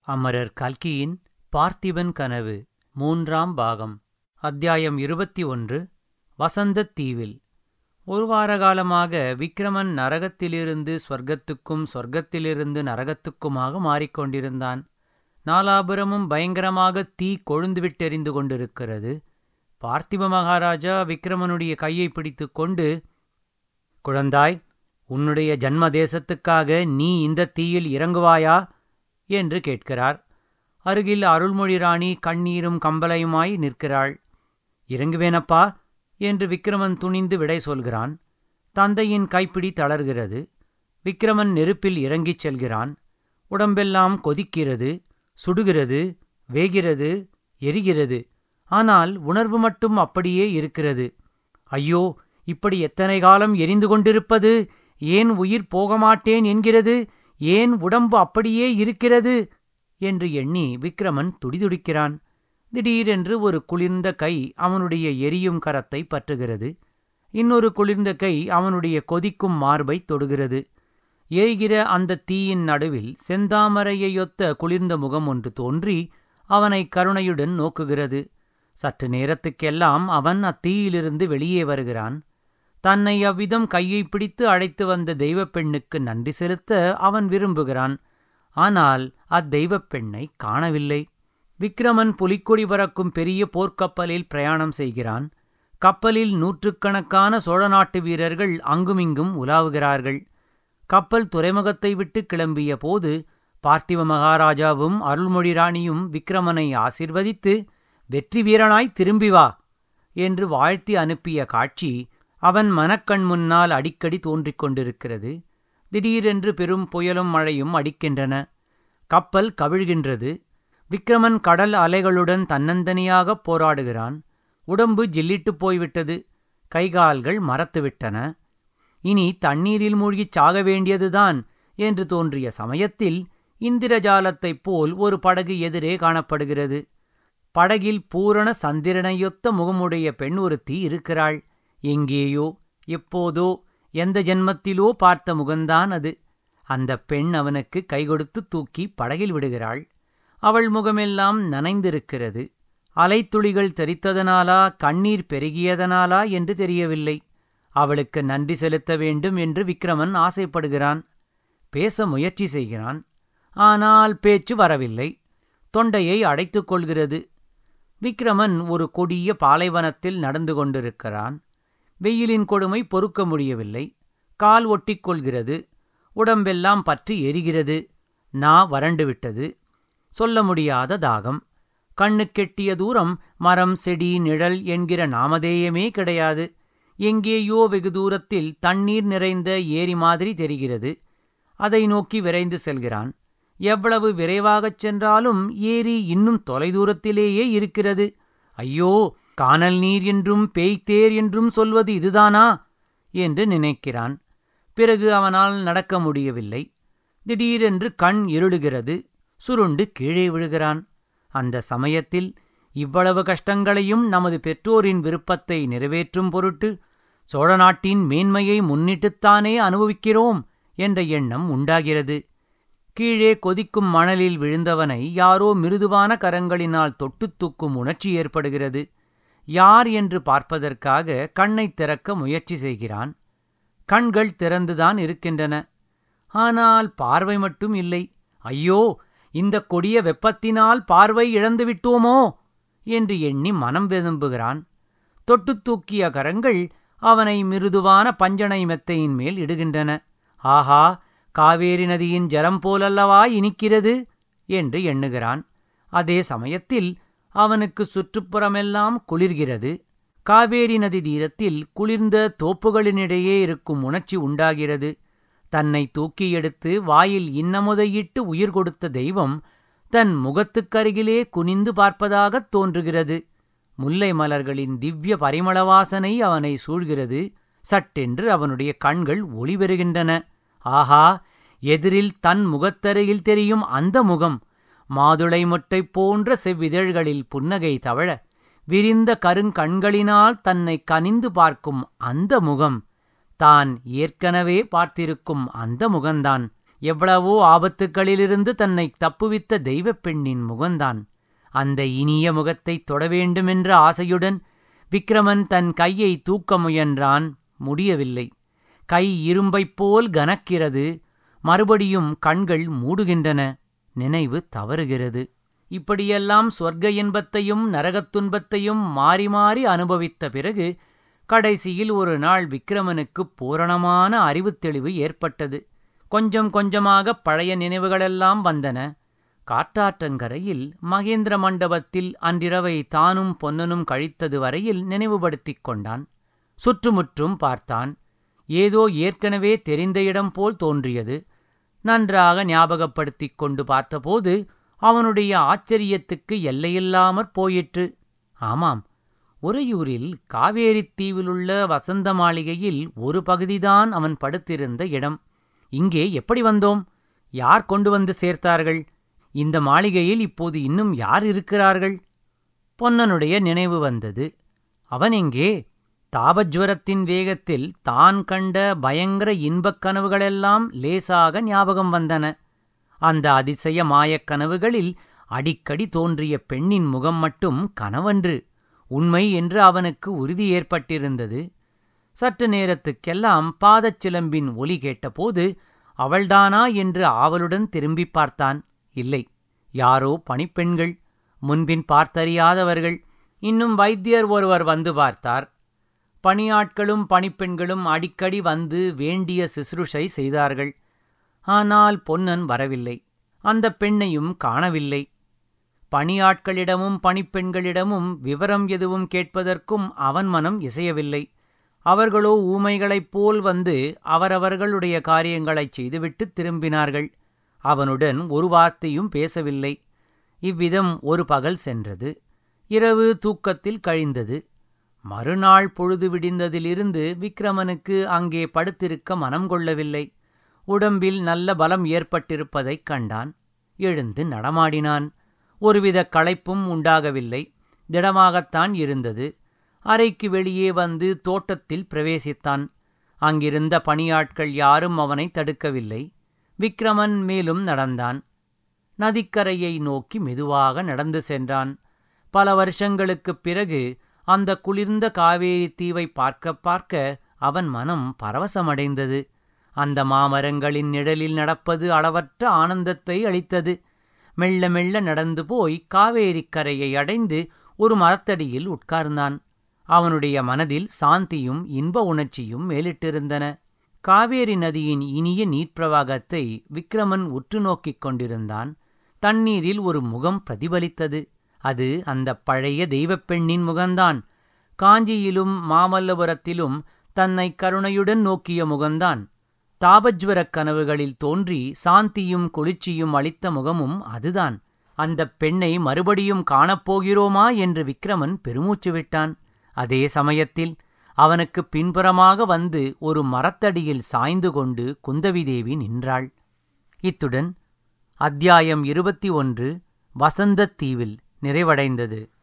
அமரர் கல்கியின் பார்த்திபன் கனவு மூன்றாம் பாகம் அத்தியாயம் இருபத்தி ஒன்று வசந்தத் தீவில் ஒரு வார காலமாக விக்கிரமன் நரகத்திலிருந்து ஸ்வர்க்கத்துக்கும் சொர்க்கத்திலிருந்து நரகத்துக்குமாக மாறிக்கொண்டிருந்தான் நாலாபுரமும் பயங்கரமாக தீ கொழுந்துவிட்டெறிந்து கொண்டிருக்கிறது பார்த்திப மகாராஜா விக்கிரமனுடைய கையை பிடித்துக் கொண்டு குழந்தாய் உன்னுடைய ஜன்ம தேசத்துக்காக நீ இந்த தீயில் இறங்குவாயா என்று கேட்கிறார் அருகில் அருள்மொழி ராணி கண்ணீரும் கம்பலையுமாய் நிற்கிறாள் இறங்குவேனப்பா என்று விக்கிரமன் துணிந்து விடை சொல்கிறான் தந்தையின் கைப்பிடி தளர்கிறது விக்கிரமன் நெருப்பில் இறங்கிச் செல்கிறான் உடம்பெல்லாம் கொதிக்கிறது சுடுகிறது வேகிறது எரிகிறது ஆனால் உணர்வு மட்டும் அப்படியே இருக்கிறது ஐயோ இப்படி எத்தனை காலம் எரிந்து கொண்டிருப்பது ஏன் உயிர் போக மாட்டேன் என்கிறது ஏன் உடம்பு அப்படியே இருக்கிறது என்று எண்ணி விக்கிரமன் துடிதுடிக்கிறான் திடீரென்று ஒரு குளிர்ந்த கை அவனுடைய எரியும் கரத்தை பற்றுகிறது இன்னொரு குளிர்ந்த கை அவனுடைய கொதிக்கும் மார்பை தொடுகிறது எரிகிற அந்த தீயின் நடுவில் செந்தாமரையொத்த குளிர்ந்த முகம் ஒன்று தோன்றி அவனை கருணையுடன் நோக்குகிறது சற்று நேரத்துக்கெல்லாம் அவன் அத்தீயிலிருந்து வெளியே வருகிறான் தன்னை அவ்விதம் கையை பிடித்து அழைத்து வந்த தெய்வப் பெண்ணுக்கு நன்றி செலுத்த அவன் விரும்புகிறான் ஆனால் அத்தெய்வப் பெண்ணை காணவில்லை விக்கிரமன் புலிக்கொடி பறக்கும் பெரிய போர்க்கப்பலில் பிரயாணம் செய்கிறான் கப்பலில் நூற்றுக்கணக்கான சோழ நாட்டு வீரர்கள் அங்குமிங்கும் உலாவுகிறார்கள் கப்பல் துறைமுகத்தை விட்டு கிளம்பிய போது பார்த்திவ மகாராஜாவும் அருள்மொழி ராணியும் விக்கிரமனை ஆசிர்வதித்து வெற்றி வீரனாய் திரும்பி வா என்று வாழ்த்தி அனுப்பிய காட்சி அவன் மனக்கண் முன்னால் அடிக்கடி தோன்றிக் கொண்டிருக்கிறது திடீரென்று பெரும் புயலும் மழையும் அடிக்கின்றன கப்பல் கவிழ்கின்றது விக்கிரமன் கடல் அலைகளுடன் தன்னந்தனியாகப் போராடுகிறான் உடம்பு ஜில்லிட்டுப் போய்விட்டது கைகால்கள் மரத்துவிட்டன இனி தண்ணீரில் மூழ்கிச் சாக வேண்டியதுதான் என்று தோன்றிய சமயத்தில் இந்திரஜாலத்தைப் போல் ஒரு படகு எதிரே காணப்படுகிறது படகில் பூரண சந்திரனையொத்த முகமுடைய பெண் ஒருத்தி இருக்கிறாள் எங்கேயோ எப்போதோ எந்த ஜென்மத்திலோ பார்த்த முகந்தான் அது அந்த பெண் அவனுக்கு கைகொடுத்து தூக்கி படகில் விடுகிறாள் அவள் முகமெல்லாம் நனைந்திருக்கிறது அலைத்துளிகள் தெரித்ததனாலா கண்ணீர் பெருகியதனாலா என்று தெரியவில்லை அவளுக்கு நன்றி செலுத்த வேண்டும் என்று விக்கிரமன் ஆசைப்படுகிறான் பேச முயற்சி செய்கிறான் ஆனால் பேச்சு வரவில்லை தொண்டையை அடைத்துக் கொள்கிறது விக்கிரமன் ஒரு கொடிய பாலைவனத்தில் நடந்து கொண்டிருக்கிறான் வெயிலின் கொடுமை பொறுக்க முடியவில்லை கால் ஒட்டிக்கொள்கிறது உடம்பெல்லாம் பற்றி எரிகிறது நா வறண்டுவிட்டது சொல்ல முடியாத தாகம் கண்ணுக்கெட்டிய தூரம் மரம் செடி நிழல் என்கிற நாமதேயமே கிடையாது எங்கேயோ வெகு தூரத்தில் தண்ணீர் நிறைந்த ஏரி மாதிரி தெரிகிறது அதை நோக்கி விரைந்து செல்கிறான் எவ்வளவு விரைவாகச் சென்றாலும் ஏரி இன்னும் தொலைதூரத்திலேயே இருக்கிறது ஐயோ கானல் நீர் என்றும் பேய்த்தேர் என்றும் சொல்வது இதுதானா என்று நினைக்கிறான் பிறகு அவனால் நடக்க முடியவில்லை திடீரென்று கண் இருளுகிறது சுருண்டு கீழே விழுகிறான் அந்த சமயத்தில் இவ்வளவு கஷ்டங்களையும் நமது பெற்றோரின் விருப்பத்தை நிறைவேற்றும் பொருட்டு சோழ நாட்டின் மேன்மையை முன்னிட்டுத்தானே அனுபவிக்கிறோம் என்ற எண்ணம் உண்டாகிறது கீழே கொதிக்கும் மணலில் விழுந்தவனை யாரோ மிருதுவான கரங்களினால் தொட்டுத் தூக்கும் உணர்ச்சி ஏற்படுகிறது யார் என்று பார்ப்பதற்காக கண்ணைத் திறக்க முயற்சி செய்கிறான் கண்கள் திறந்துதான் இருக்கின்றன ஆனால் பார்வை மட்டும் இல்லை ஐயோ இந்த கொடிய வெப்பத்தினால் பார்வை இழந்துவிட்டோமோ என்று எண்ணி மனம் வெதும்புகிறான் தொட்டுத் தூக்கிய கரங்கள் அவனை மிருதுவான பஞ்சனை மெத்தையின் மேல் இடுகின்றன ஆஹா காவேரி நதியின் ஜலம் போலல்லவா இனிக்கிறது என்று எண்ணுகிறான் அதே சமயத்தில் அவனுக்கு சுற்றுப்புறமெல்லாம் குளிர்கிறது காவேரி நதி தீரத்தில் குளிர்ந்த தோப்புகளினிடையே இருக்கும் உணர்ச்சி உண்டாகிறது தன்னை தூக்கி எடுத்து வாயில் இன்னமுதையிட்டு உயிர் கொடுத்த தெய்வம் தன் முகத்துக்கருகிலே குனிந்து பார்ப்பதாகத் தோன்றுகிறது முல்லை மலர்களின் திவ்ய பரிமள வாசனை அவனை சூழ்கிறது சட்டென்று அவனுடைய கண்கள் ஒளி பெறுகின்றன ஆஹா எதிரில் தன் முகத்தருகில் தெரியும் அந்த முகம் மாதுளை மொட்டை போன்ற செவ்விதழ்களில் புன்னகை தவழ விரிந்த கருங்கண்களினால் தன்னை கனிந்து பார்க்கும் அந்த முகம் தான் ஏற்கனவே பார்த்திருக்கும் அந்த முகந்தான் எவ்வளவோ ஆபத்துக்களிலிருந்து தன்னை தப்புவித்த தெய்வப் பெண்ணின் முகந்தான் அந்த இனிய முகத்தை தொட வேண்டுமென்ற ஆசையுடன் விக்ரமன் தன் கையை தூக்க முயன்றான் முடியவில்லை கை இரும்பைப் போல் கனக்கிறது மறுபடியும் கண்கள் மூடுகின்றன நினைவு தவறுகிறது இப்படியெல்லாம் சொர்க்க இன்பத்தையும் நரகத் துன்பத்தையும் மாறி மாறி அனுபவித்த பிறகு கடைசியில் ஒரு நாள் விக்ரமனுக்கு பூரணமான அறிவுத் தெளிவு ஏற்பட்டது கொஞ்சம் கொஞ்சமாக பழைய நினைவுகளெல்லாம் வந்தன காட்டாற்றங்கரையில் மகேந்திர மண்டபத்தில் அன்றிரவை தானும் பொன்னனும் கழித்தது வரையில் நினைவுபடுத்திக் கொண்டான் சுற்றுமுற்றும் பார்த்தான் ஏதோ ஏற்கனவே தெரிந்த இடம் போல் தோன்றியது நன்றாக ஞாபகப்படுத்திக் கொண்டு பார்த்தபோது அவனுடைய ஆச்சரியத்துக்கு எல்லையில்லாமற் போயிற்று ஆமாம் உறையூரில் காவேரித் தீவிலுள்ள வசந்த மாளிகையில் ஒரு பகுதிதான் அவன் படுத்திருந்த இடம் இங்கே எப்படி வந்தோம் யார் கொண்டு வந்து சேர்த்தார்கள் இந்த மாளிகையில் இப்போது இன்னும் யார் இருக்கிறார்கள் பொன்னனுடைய நினைவு வந்தது அவன் எங்கே தாபஜ்வரத்தின் வேகத்தில் தான் கண்ட பயங்கர இன்பக் கனவுகளெல்லாம் லேசாக ஞாபகம் வந்தன அந்த அதிசய மாயக் கனவுகளில் அடிக்கடி தோன்றிய பெண்ணின் முகம் மட்டும் கனவன்று உண்மை என்று அவனுக்கு உறுதி ஏற்பட்டிருந்தது சற்று நேரத்துக்கெல்லாம் பாதச் சிலம்பின் ஒலி கேட்டபோது அவள்தானா என்று ஆவலுடன் திரும்பிப் பார்த்தான் இல்லை யாரோ பணிப்பெண்கள் முன்பின் பார்த்தறியாதவர்கள் இன்னும் வைத்தியர் ஒருவர் வந்து பார்த்தார் பணியாட்களும் பணிப்பெண்களும் அடிக்கடி வந்து வேண்டிய சிசுருஷை செய்தார்கள் ஆனால் பொன்னன் வரவில்லை அந்த பெண்ணையும் காணவில்லை பணியாட்களிடமும் பணிப்பெண்களிடமும் விவரம் எதுவும் கேட்பதற்கும் அவன் மனம் இசையவில்லை அவர்களோ ஊமைகளைப் போல் வந்து அவரவர்களுடைய காரியங்களைச் செய்துவிட்டு திரும்பினார்கள் அவனுடன் ஒரு வார்த்தையும் பேசவில்லை இவ்விதம் ஒரு பகல் சென்றது இரவு தூக்கத்தில் கழிந்தது மறுநாள் பொழுது விடிந்ததிலிருந்து விக்ரமனுக்கு அங்கே படுத்திருக்க மனம் கொள்ளவில்லை உடம்பில் நல்ல பலம் ஏற்பட்டிருப்பதைக் கண்டான் எழுந்து நடமாடினான் ஒருவித களைப்பும் உண்டாகவில்லை திடமாகத்தான் இருந்தது அறைக்கு வெளியே வந்து தோட்டத்தில் பிரவேசித்தான் அங்கிருந்த பணியாட்கள் யாரும் அவனை தடுக்கவில்லை விக்ரமன் மேலும் நடந்தான் நதிக்கரையை நோக்கி மெதுவாக நடந்து சென்றான் பல வருஷங்களுக்குப் பிறகு அந்த குளிர்ந்த காவேரி தீவை பார்க்க பார்க்க அவன் மனம் பரவசமடைந்தது அந்த மாமரங்களின் நிழலில் நடப்பது அளவற்ற ஆனந்தத்தை அளித்தது மெல்ல மெல்ல நடந்து போய் காவேரிக் கரையை அடைந்து ஒரு மரத்தடியில் உட்கார்ந்தான் அவனுடைய மனதில் சாந்தியும் இன்ப உணர்ச்சியும் மேலிட்டிருந்தன காவேரி நதியின் இனிய நீர்ப்பிரவாகத்தை விக்ரமன் உற்று நோக்கிக் கொண்டிருந்தான் தண்ணீரில் ஒரு முகம் பிரதிபலித்தது அது அந்த பழைய தெய்வப் பெண்ணின் முகந்தான் காஞ்சியிலும் மாமல்லபுரத்திலும் தன்னை கருணையுடன் நோக்கிய முகந்தான் தாபஜ்வரக் கனவுகளில் தோன்றி சாந்தியும் குளிர்ச்சியும் அளித்த முகமும் அதுதான் அந்தப் பெண்ணை மறுபடியும் காணப்போகிறோமா என்று விக்ரமன் பெருமூச்சு விட்டான் அதே சமயத்தில் அவனுக்கு பின்புறமாக வந்து ஒரு மரத்தடியில் சாய்ந்து கொண்டு குந்தவிதேவி நின்றாள் இத்துடன் அத்தியாயம் இருபத்தி ஒன்று வசந்தத் தீவில் நிறைவடைந்தது